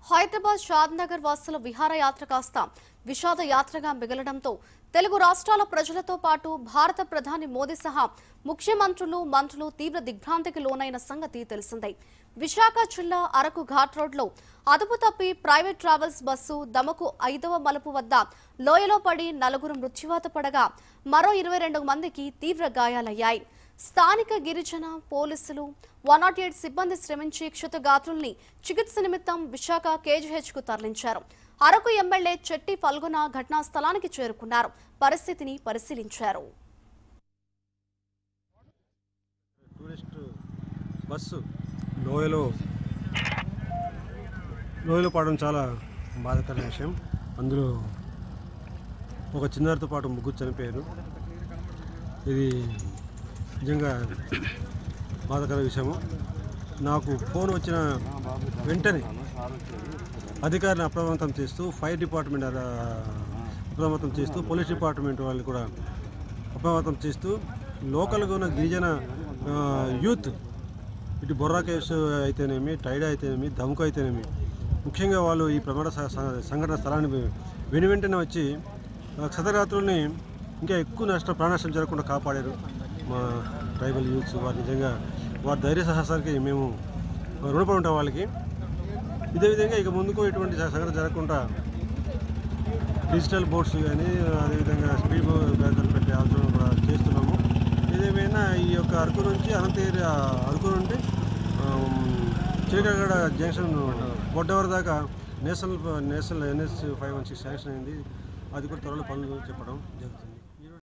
హైదరాబాద్ షాద్ నగర్ వాసుల విహారయాత్ర కాస్త విషాద యాత్రగా మిగలడంతో తెలుగు రాష్ట్రాల ప్రజలతో పాటు భారత ప్రధాని మోదీ సహా ముఖ్యమంత్రులు మంత్రులు తీవ్ర దిగ్భ్రాంతికి లోనైన సంగతి తెలిసిందే విశాఖ జిల్లా అరకు ఘాట్ రోడ్లో అదుపు తప్పి ప్రైవేట్ ట్రావెల్స్ బస్సు దమకు ఐదవ మలుపు వద్ద లోయలో పడి నలుగురు మృత్యువాత పడగా మరో ఇరవై రెండు మందికి తీవ్ర గాయాలయ్యాయి స్థానిక గిరిజన పోలీసులు వన్ నాట్ ఎయిట్ సిబ్బంది శ్రమించి క్షతగాత్రుల్ని చికిత్స నిమిత్తం విశాఖ కేజీహెచ్ కు తరలించారు అరకు ఎమ్మెల్యే చెట్టి పల్గొన ఘటనా స్థలానికి చేరుకున్నారు పరిస్థితిని పరిశీలించారు టూరిస్ట్ బస్సు లోయలో లోయలో పడడం చాలా బాధాకరమైన విషయం అందులో ఒక చిన్నారితో పాటు ముగ్గురు చనిపోయారు ఇది నిజంగా బాధాకర విషయము నాకు ఫోన్ వచ్చిన వెంటనే అధికారిని అప్రమత్తం చేస్తూ ఫైర్ డిపార్ట్మెంట్ ఆ, అప్రమత్తం చేస్తూ పోలీస్ డిపార్ట్మెంట్ వాళ్ళని కూడా అప్రమత్తం చేస్తూ లోకల్గా ఉన్న గిరిజన ఆ, యూత్ ఇటు బొర్రా కేవ్స్ అయితేనేమి టైడ్ అయితేనేమి ధమ్కు అయితేనేమి ముఖ్యంగా వాళ్ళు ఈ ప్రమాద స- స- సంఘటన స్థలాన్ని వెను వెంటనే వచ్చి ఆ, క్షతగాత్రుల్ని ఇంకా ఎక్కువ నష్టం ప్రాణ నష్టం జరగకుండా కాపాడారు మా ట్రైబల్ యూత్స్ వారు నిజంగా వారి ధైర్య సాహసాలకి మేము రుణపడి ఉంటాం వాళ్ళకి ఇదే విధంగా ఇక ముందుకు ఇటువంటి సంఘటన జరగకుండా డిజిటల్ బోర్డ్స్ కానీ అదేవిధంగా స్పీడ్ బ్రేకర్ పెట్టే ఆలోచన కూడా చేస్తున్నాము ఇదేమైనా ఈ యొక్క అరకు నుంచి అనంతగిరి ఆ, అరకు నుండి చిలకగడ జంక్షన్ బొడ్డవర దాకా national national NS five one six sanction అయింది అది కూడా త్వరలో పనులు చెప్పడం జరుగుతుంది